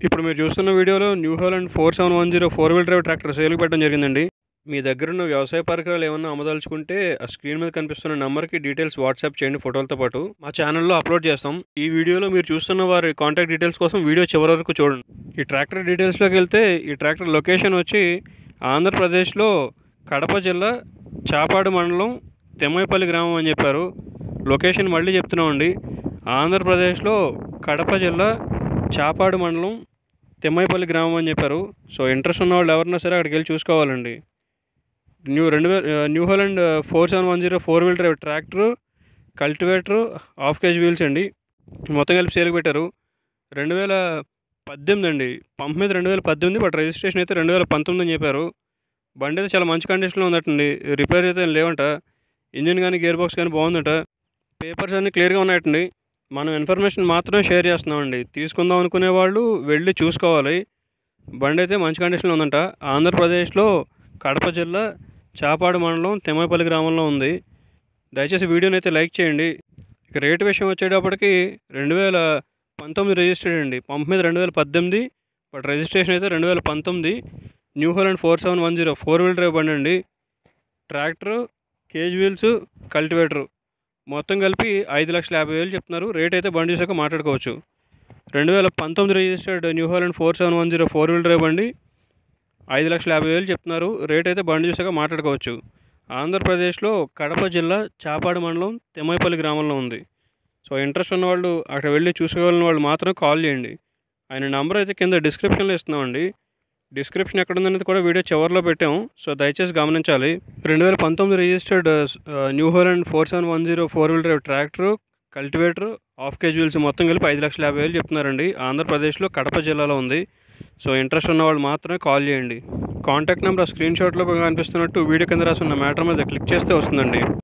ఇప్పుడు మీరు చూస్తున్న వీడియోలో New Holland four seven one zero four wheel drive tractor సేల్కి పెట్టడం జరిగిందండి మీ దగ్గర ఉన్న వ్యవసాయ పరికరాలు ఏమన్నా అమ్మదలుచుకుంటే ఆ స్క్రీన్ మీద కనిపిస్తున్న నెంబర్కి డీటెయిల్స్ వాట్సాప్ చేయండి ఫోటోలతో పాటు మా ఛానల్లో అప్లోడ్ చేస్తాం ఈ వీడియోలో మీరు చూస్తున్న వారి కాంటాక్ట్ డీటెయిల్స్ కోసం వీడియో చివరి వరకు చూడండి ఈ ట్రాక్టర్ డీటెయిల్స్లోకి వెళ్తే ఈ ట్రాక్టర్ లొకేషన్ వచ్చి ఆంధ్రప్రదేశ్లో కడప జిల్లా చాపాడు మండలం తెమ్మైపల్లి గ్రామం అని చెప్పారు లొకేషన్ మళ్ళీ చెప్తున్నామండి ఆంధ్రప్రదేశ్లో కడప జిల్లా చాపాడు మండలం తెమ్మైపల్లి గ్రామం అని చెప్పారు సో ఇంట్రెస్ట్ ఉన్న వాళ్ళు ఎవరన్నా సరే అక్కడికి వెళ్ళి చూసుకోవాలండి న్యూ రెండు వేల New Holland four seven one zero four wheel drive tractor cultivator half cage wheels అండి మొత్తం కలిపి సేల్కి పెట్టారు రెండు వేల పద్దెనిమిది అండి పంప్ మీద రెండు వేల పద్దెనిమిది బట్ రిజిస్ట్రేషన్ అయితే రెండు వేల పంతొమ్మిది అని చెప్పారు బండి అయితే చాలా మంచి కండిషన్లో ఉందటండి రిపేర్ అయితే ఏం లేవంట ఇంజిన్ కానీ గేర్ బాక్స్ కానీ బాగుందట పేపర్స్ అన్నీ క్లియర్గా ఉన్నాయటండి మనం ఇన్ఫర్మేషన్ మాత్రమే షేర్ చేస్తున్నామండి తీసుకుందాం అనుకునే వాళ్ళు వెళ్ళి చూసుకోవాలి బండి అయితే మంచి కండిషన్లో ఉందంట ఆంధ్రప్రదేశ్లో కడప జిల్లా చాపాడు మండలం తెమ్మపల్లి గ్రామంలో ఉంది దయచేసి వీడియోని అయితే లైక్ చేయండి ఇక రేటు విషయం వచ్చేటప్పటికి రెండు వేల పంతొమ్మిది రిజిస్టర్డ్ అండి పంప్ మీద రెండు వేల పద్దెనిమిది బట్ రిజిస్ట్రేషన్ అయితే రెండు వేల పంతొమ్మిది New Holland four seven one zero four wheel drive బండి అండి ట్రాక్టరు కేజ్ వీల్స్ కల్టివేటరు మొత్తం కలిపి ఐదు లక్షల యాభై వేలు చెప్తున్నారు రేట్ అయితే బండి చూసాక మాట్లాడుకోవచ్చు రెండు వేల పంతొమ్మిది registered New Holland four seven one zero four wheel drive బండి ఐదు లక్షల యాభై వేలు చెప్తున్నారు రేట్ అయితే బండి చూసాక మాట్లాడుకోవచ్చు ఆంధ్రప్రదేశ్లో కడప జిల్లా చాపాడు మండలం తెమ్మైపల్లి గ్రామంలో ఉంది సో ఇంట్రెస్ట్ ఉన్న వాళ్ళు అక్కడ వెళ్ళి చూసుకోవాలని వాళ్ళు మాత్రం కాల్ చేయండి ఆయన నంబర్ అయితే కింద డిస్క్రిప్షన్లో ఇస్తున్నామండి డిస్క్రిప్షన్ ఎక్కడ ఉందనేది కూడా వీడియో చివరిలో పెట్టాము సో దయచేసి గమనించాలి రెండు వేల పంతొమ్మిది registered New Holland four seven one zero four wheel drive tractor cultivator half cage wheels మొత్తం కలిపి ఐదు లక్షల యాభై వేలు చెప్తున్నారండి ఆంధ్రప్రదేశ్లో కడప జిల్లాలో ఉంది సో ఇంట్రెస్ట్ ఉన్న వాళ్ళు మాత్రమే కాల్ చేయండి కాంటాక్ట్ నెంబర్ స్క్రీన్ షాట్లో కనిపిస్తున్నట్టు వీడియో కింద రాసి ఉన్న మ్యాటర్ మీద క్లిక్ చేస్తే వస్తుందండి